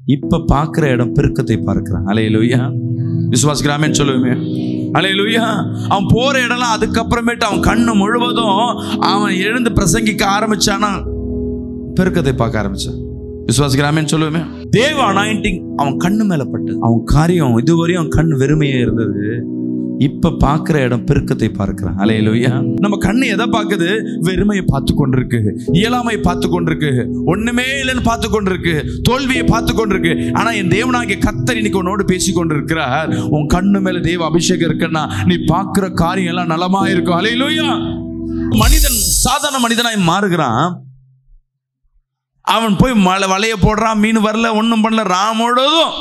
இப்ப பார்க்கிற இடம் பெருக்கத்தை பார்க்கிறான் அலையலுயா விசுவாசிக்கிறாமேன்னு சொல்லுவேமே அலையலுயா அவன் போற இடம்லாம் அதுக்கப்புறமேட்டு அவன் கண்ணு முழுவதும் அவன் எழுந்து பிரசங்கிக்க ஆரம்பிச்சானா பெருக்கத்தை பார்க்க ஆரம்பிச்சான் விசுவாசிக்கிறாமேன்னு சொல்லுவேமே தேவ அனாயிண்டிங் அவன் கண்ணு மேல பட்டது அவன் காரியம் இதுவரையும் அவன் கண் வெறுமையே இருந்தது இப்ப பார்க்கிற இடம் பெருக்கத்தை பார்க்கிறான் அலையலுயா நம்ம கண்ணு எதை பார்க்குது வெறுமையை பார்த்து கொண்டிருக்கு இயலாமை பார்த்து கொண்டிருக்கு ஒண்ணுமே இல்லைன்னு பார்த்து கொண்டிருக்கு தோல்வியை பார்த்து கொண்டிருக்கு ஆனா என் தேவனாகிய கத்தர் இன்னைக்கு உன்னோடு பேசி கொண்டிருக்கிறார் உன் கண்ணு மேல தேவ அபிஷேகம் இருக்குன்னா நீ பார்க்கிற காரியம் எல்லாம் நலமா இருக்கும் அலையலுயா மனிதன் சாதாரண மனிதனாய் மாறுகிறான் அவன் போய் மலை வலைய போடுறான் மீன் வரல ஒன்றும் பண்ணல ராமோடதும்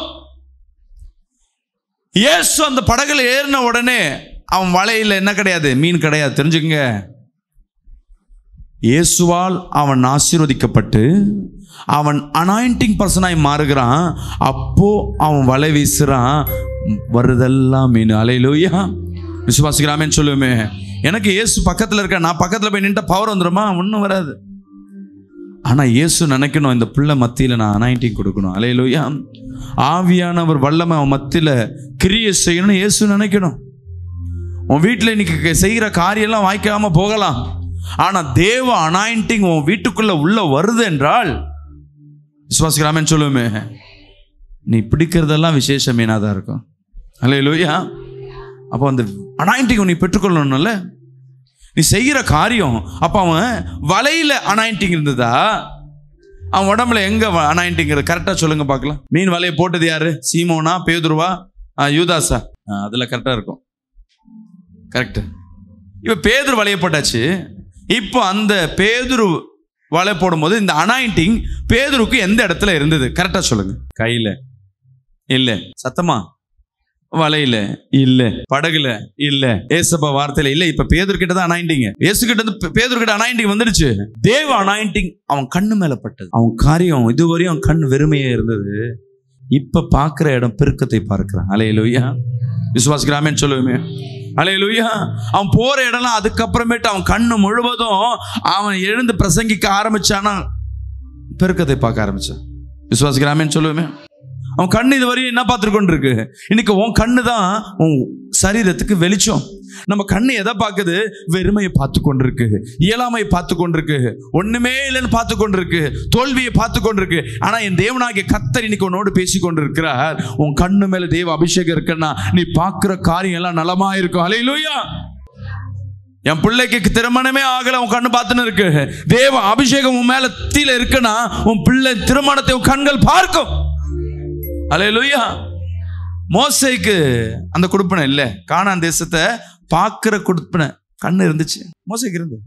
இயேசு அந்த படகுல ஏறின உடனே அவன் வலையில் என்ன கிடையாது மீன் கிடையாது தெரிஞ்சுக்கங்க இயேசுவால் அவன் ஆசீர்வதிக்கப்பட்டு அவன் அனாயிண்டிங் பர்சனாய் மாறுகிறான் அப்போ அவன் வலை வீசுறான் வருதெல்லாம் மீன் அலையிலோயா விசுவாசிக்கிறாமேன்னு சொல்லுவேமே எனக்கு இயேசு பக்கத்தில் இருக்க நான் பக்கத்தில் போய் நின்ற பவர் வந்துருமா ஒன்றும் வராது ஆனால் இயேசு நினைக்கணும் இந்த பிள்ளை மத்தியில் நான் அனாயிண்டிங் கொடுக்கணும் அலையிலோயா ஆவியானவர் வல்லமை அவன் மத்தியில் கிரியை செய்யணும்னு இயேசு நினைக்கணும் உன் வீட்டில் இன்னைக்கு செய்கிற காரியம்லாம் வாய்க்காம போகலாம் ஆனால் தேவ அனாயிண்டிங் உன் வீட்டுக்குள்ள உள்ள வருது என்றால் விசுவாசிக்கிறாமேன்னு சொல்லுவோமே நீ பிடிக்கிறதெல்லாம் விசேஷ மீனாக தான் இருக்கும் அலையிலோயா அப்போ அந்த அனாயிண்டிங் நீ பெற்றுக்கொள்ளணும்ல நீ செய்கிற காரியம் அப்போ அவன் வலையில் அனாயிண்டிங் இருந்ததா அவன் உடம்புல எங்க அனாயிண்டிங் கரெக்டாக சொல்லுங்க பார்க்கலாம் மீன் வலையை போட்டது யாரு சீமோனா பேதுருவா ஆ, யூதாஸா ஆ, அதுல கரெக்டாக இருக்கும் கரெக்ட் இப்போ பேதுரு வலையை போட்டாச்சு இப்போ அந்த பேதுரு வலை போடும்போது இந்த அனாயிண்டிங் பேதுருக்கு எந்த இடத்துல இருந்தது கரெக்டாக சொல்லுங்க கையில இல்ல சத்தமா வலையில இல்ல படகுல இல்ல ஏசப்பா வார்த்தையில இல்ல இப்ப பேதர் கிட்ட தான் அனாயிண்டிங்க ஏசு கிட்ட இருந்து பேதர் கிட்ட அனாயிண்டிங் வந்துடுச்சு தேவ அனாயிண்டிங் அவன் கண்ணு மேல பட்டது அவன் காரியம் இதுவரையும் அவன் கண் வெறுமையே இருந்தது இப்ப பார்க்கிற இடம் பெருக்கத்தை பார்க்கிறான் அலையலுயா விசுவாசிக்கிறாமேன்னு சொல்லுவேமே அலையலுயா அவன் போற இடம்லாம் அதுக்கப்புறமேட்டு அவன் கண்ணு முழுவதும் அவன் எழுந்து பிரசங்கிக்க ஆரம்பிச்சானா பெருக்கத்தை பார்க்க ஆரம்பிச்சான் விசுவாசிக்கிறாமேன்னு சொல்லுவேமே அவன் கண்ணு இது வரையும் என்ன பார்த்துட்டு கொண்டிருக்கு இன்னைக்கு உன் கண்ணு தான் உன் சரீரத்துக்கு வெளிச்சம் நம்ம கண்ணு எதை பார்க்குது வெறுமையை பார்த்து கொண்டிருக்கு இயலாமையை பார்த்து கொண்டிருக்கு ஒண்ணுமே இல்லைன்னு பார்த்து கொண்டிருக்கு தோல்வியை பார்த்து கொண்டிருக்கு ஆனா என் தேவனாகிய கத்தர் இன்னைக்கு உன்னோடு பேசி கொண்டிருக்கிறார் உன் கண்ணு மேல தேவ அபிஷேகம் இருக்குன்னா நீ பார்க்கிற காரியம் எல்லாம் நலமா இருக்கும் அலையிலூயா என் பிள்ளைக்கு திருமணமே ஆகல உன் கண்ணு பார்த்துன்னு இருக்கு தேவ அபிஷேகம் உன் மேல தீல இருக்குன்னா உன் பிள்ளை திருமணத்தை உன் கண்கள் பார்க்கும் அலையலுயா மோசைக்கு அந்த கொடுப்பனை இல்லை கானான் தேசத்தை பார்க்கிற கொடுப்பனை கண்ணு இருந்துச்சு மோசைக்கு இருந்தது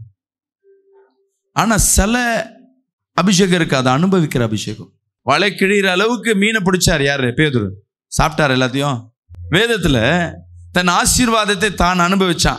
ஆனா சில அபிஷேகம் இருக்கு அதை அனுபவிக்கிற அபிஷேகம் வலை கிழிகிற அளவுக்கு மீனை பிடிச்சார் யாரு பேதுரு சாப்பிட்டார் எல்லாத்தையும் வேதத்துல தன் ஆசீர்வாதத்தை தான் அனுபவிச்சான்